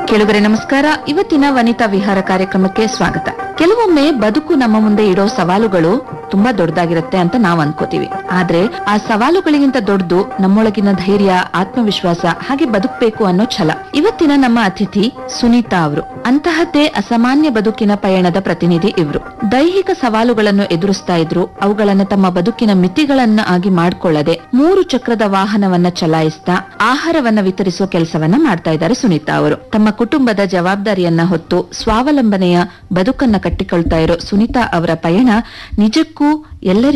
ಕೆಳಗರೆ ನಮಸ್ಕಾರ ಇವತ್ತಿನ ವನಿತಾ ವಿಹಾರ ಕಾರ್ಯಕ್ರಮಕ್ಕೆ ಸ್ವಾಗತ ಕೆಲವೊಮ್ಮೆ ಬದುಕು ನಮ್ಮ ಮುಂದೆ ಇಡೋ ಸವಾಲುಗಳು ತುಂಬಾ ದೊಡ್ಡದಾಗಿರುತ್ತೆ ಅಂತ ನಾವ್ ಅನ್ಕೋತೀವಿ ಆದ್ರೆ ಆ ಸವಾಲುಗಳಿಗಿಂತ ದೊಡ್ಡದು ನಮ್ಮೊಳಗಿನ ಧೈರ್ಯ ಆತ್ಮವಿಶ್ವಾಸ ಹಾಗೆ ಬದುಕಬೇಕು ಅನ್ನೋ ಛಲ ಇವತ್ತಿನ ನಮ್ಮ ಅತಿಥಿ ಸುನೀತಾ ಅವರು ಅಂತಹದ್ದೇ ಅಸಾಮಾನ್ಯ ಬದುಕಿನ ಪಯಣದ ಪ್ರತಿನಿಧಿ ಇವ್ರು ದೈಹಿಕ ಸವಾಲುಗಳನ್ನು ಎದುರಿಸ್ತಾ ಇದ್ರು ಅವುಗಳನ್ನ ತಮ್ಮ ಬದುಕಿನ ಮಿತಿಗಳನ್ನ ಆಗಿ ಮಾಡ್ಕೊಳ್ಳದೆ ಮೂರು ಚಕ್ರದ ವಾಹನವನ್ನ ಚಲಾಯಿಸ್ತಾ ಆಹಾರವನ್ನ ವಿತರಿಸುವ ಕೆಲಸವನ್ನ ಮಾಡ್ತಾ ಇದ್ದಾರೆ ಸುನೀತಾ ಅವರು ತಮ್ಮ ಕುಟುಂಬದ ಜವಾಬ್ದಾರಿಯನ್ನ ಹೊತ್ತು ಸ್ವಾವಲಂಬನೆಯ ಬದುಕನ್ನ ಕಟ್ಟಿಕೊಳ್ತಾ ಇರೋ ಸುನೀತಾ ಅವರ ಪಯಣ ನಿಜಕ್ಕೂ ಎಲ್ಲರಿಗೂ